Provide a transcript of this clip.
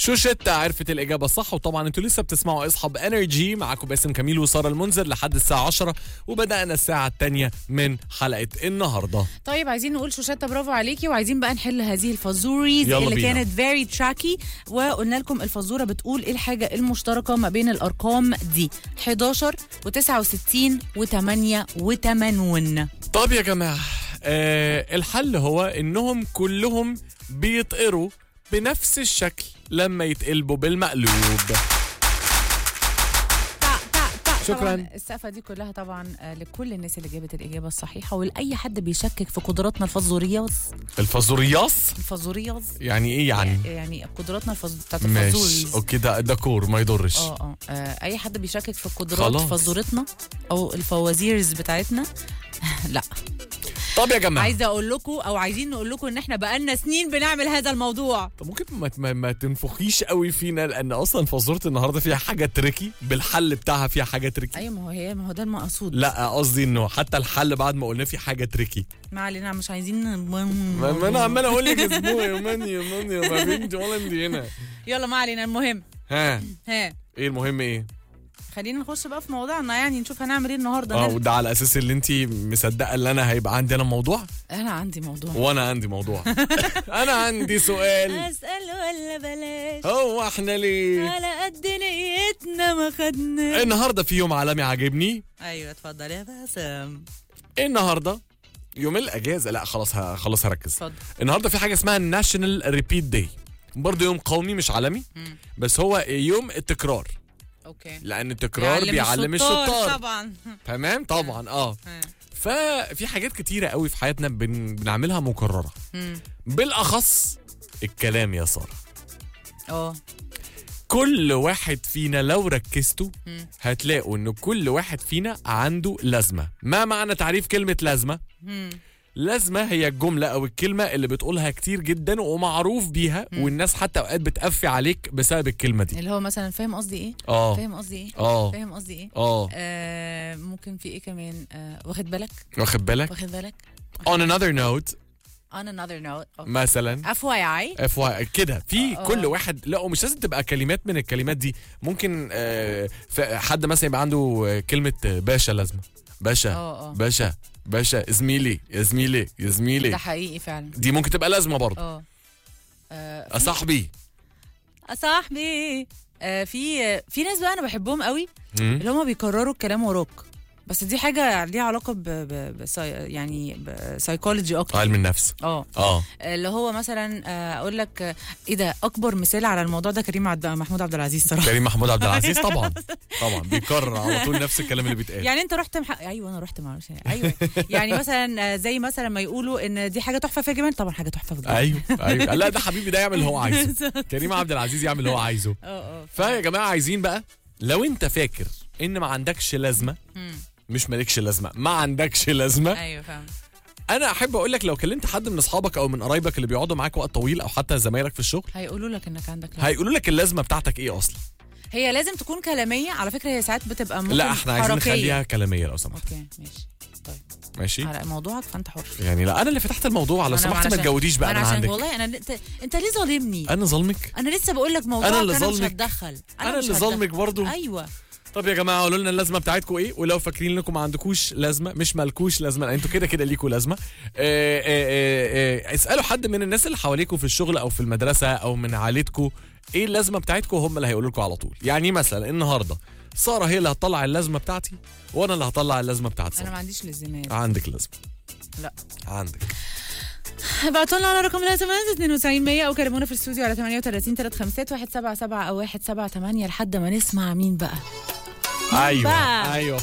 شوشتة عرفت الإجابة الصح وطبعا انتوا لسه بتسمعوا اصحاب انرجي معاكم باسم كميل وسارة المنذر لحد الساعة 10 وبدأنا الساعة الثانية من حلقة النهاردة طيب عايزين نقول شوشتة برافو عليكي وعايزين بقى نحل هذه الفازوريز يلا اللي بينا. كانت فيري تراكي وقلنا لكم الفازوره بتقول ايه الحاجه المشتركه ما بين الارقام دي 11 و69 و8 و80 طب يا جماعة آه الحل هو انهم كلهم بيطقروا بنفس الشكل لما يتقلبوا بالمقلوب شكراً. طبعا السقفه دي كلها طبعا آه، لكل الناس اللي جابت الاجابه الصحيحه ولاي حد بيشكك في قدراتنا الفازورياز الفازورياس الفازورياز يعني ايه يعني يعني قدراتنا الفاز... بتاعت ماشي الفازوريز اوكي ده ده كور ما يضرش اه اه آه، اي حد بيشكك في قدرات خلاص. فازورتنا او الفوازيرز بتاعتنا لا طب يا جماعة عايزه اقول لكم او عايزين نقول لكم ان احنا بقالنا سنين بنعمل هذا الموضوع طب ممكن ما, ما, ما تنفخيش قوي فينا لان اصلا فزوره النهارده فيها حاجه تريكي بالحل بتاعها فيها حاجه تريكي ايوه ما هو هي ما هو ده المقصود لا قصدي انه حتى الحل بعد ما قلنا فيه حاجه تريكي ما علينا مش عايزين ما, ما انا عمال اقول لك اسبوع يا مان يا مان يا ما بنتي ولا انت هنا يلا ما علينا المهم ها ها ايه المهم ايه خلينا نخش بقى في موضوعنا يعني نشوف هنعمل ايه النهارده اه نل- وده على اساس اللي انت مصدقه ان انا هيبقى عندي انا موضوع انا عندي موضوع وانا عندي موضوع انا عندي سؤال اسال ولا بلاش هو احنا ليه على قد نيتنا ما خدنا النهارده في يوم عالمي عاجبني ايوه اتفضل يا باسم النهارده يوم الاجازه لا خلاص ه- خلاص هركز اتفضل النهارده في حاجه اسمها ناشونال ريبيت داي برضه يوم قومي مش عالمي مم. بس هو يوم التكرار اوكي لان التكرار بيعلم الشطار الشطار طبعا تمام طبعا اه ها. ففي حاجات كتيره قوي في حياتنا بن... بنعملها مكرره مم. بالاخص الكلام يا ساره اه كل واحد فينا لو ركزتوا مم. هتلاقوا ان كل واحد فينا عنده لازمه ما معنى تعريف كلمه لازمه مم. لازمه هي الجمله او الكلمه اللي بتقولها كتير جدا ومعروف بيها والناس حتى اوقات بتقفي عليك بسبب الكلمه دي اللي هو مثلا فاهم قصدي ايه اه فاهم قصدي ايه اه فاهم قصدي ايه اه آه ممكن في ايه كمان آه واخد بالك واخد بالك واخد بالك on another note on another note أوكي. مثلا اف واي اي اف واي كده في آه. كل واحد لا ومش لازم تبقى كلمات من الكلمات دي ممكن آه ف- حد مثلا يبقى عنده آه، كلمه آه، باشا لازمه باشا اه اه باشا باشا زميلي يا زميلي يا ده زميلي حقيقي فعلا دي ممكن تبقى لازمه برضه اه آه، يا صاحبي يا صاحبي آه في في ناس بقى انا بحبهم قوي مم. اللي هم بيكرروا الكلام وراك بس دي حاجه ليها علاقه ب, ب... ب... يعني بسايكولوجي اكتر علم النفس اه اه اللي هو مثلا آه، اقول لك آه، ايه ده اكبر مثال على الموضوع ده كريم عبد محمود عبد العزيز صراحه كريم محمود عبد العزيز طبعا طبعا بيكرر على طول نفس الكلام اللي بيتقال يعني انت رحت مح... ايوه انا رحت معرفش ايوه يعني مثلا آه، زي مثلا ما يقولوا ان دي حاجه تحفه في الجمال طبعا حاجه تحفه في الجمال ايوه ايوه لا ده حبيبي ده يعمل اللي هو عايزه كريم عبد العزيز يعمل اللي هو عايزه اه اه فيا جماعه عايزين بقى لو انت فاكر ان ما عندكش لازمه مم. مش مالكش لازمه ما عندكش لازمه ايوه فاهم انا احب اقول لك لو كلمت حد من اصحابك او من قرايبك اللي بيقعدوا معاك وقت طويل او حتى زمايلك في الشغل هيقولوا لك انك عندك لازمة. هيقولوا لك اللازمه بتاعتك ايه اصلا هي لازم تكون كلاميه على فكره هي ساعات بتبقى ممكن لا احنا عايزين حركية. نخليها كلاميه لو سمحت اوكي ماشي طيب ماشي على موضوعك فانت حر يعني لا انا اللي فتحت الموضوع لو أنا سمحت ما علشان- تجوديش بقى انا انا عشان عندك والله انا انت, انت ليه ظالمني انا ظلمك انا لسه بقول لك موضوع أنا اللي مش ظالمك. هتدخل انا مش اللي هتدخل. ظلمك برضو ايوه طب يا جماعه قولوا لنا اللازمه بتاعتكم ايه ولو فاكرين انكم ما عندكوش لازمه مش مالكوش لازمه انتوا كده كده ليكوا لازمه آه، آه، آه، آه، اسالوا حد من الناس اللي حواليكوا في الشغل او في المدرسه او من عائلتكم ايه اللازمه بتاعتكم هم اللي هيقولوا لكم على طول يعني مثلا النهارده ساره هي اللي هتطلع اللازمه بتاعتي وانا اللي هطلع اللازمه بتاعت انا ساره ما عنديش لزمات عندك لازمه لا عندك ابعتوا لنا على رقم الاس ام اس 92 100 او كلمونا في الاستوديو على 38 357 177 او 178 لحد ما نسمع مين بقى ايوه بقى. ايوه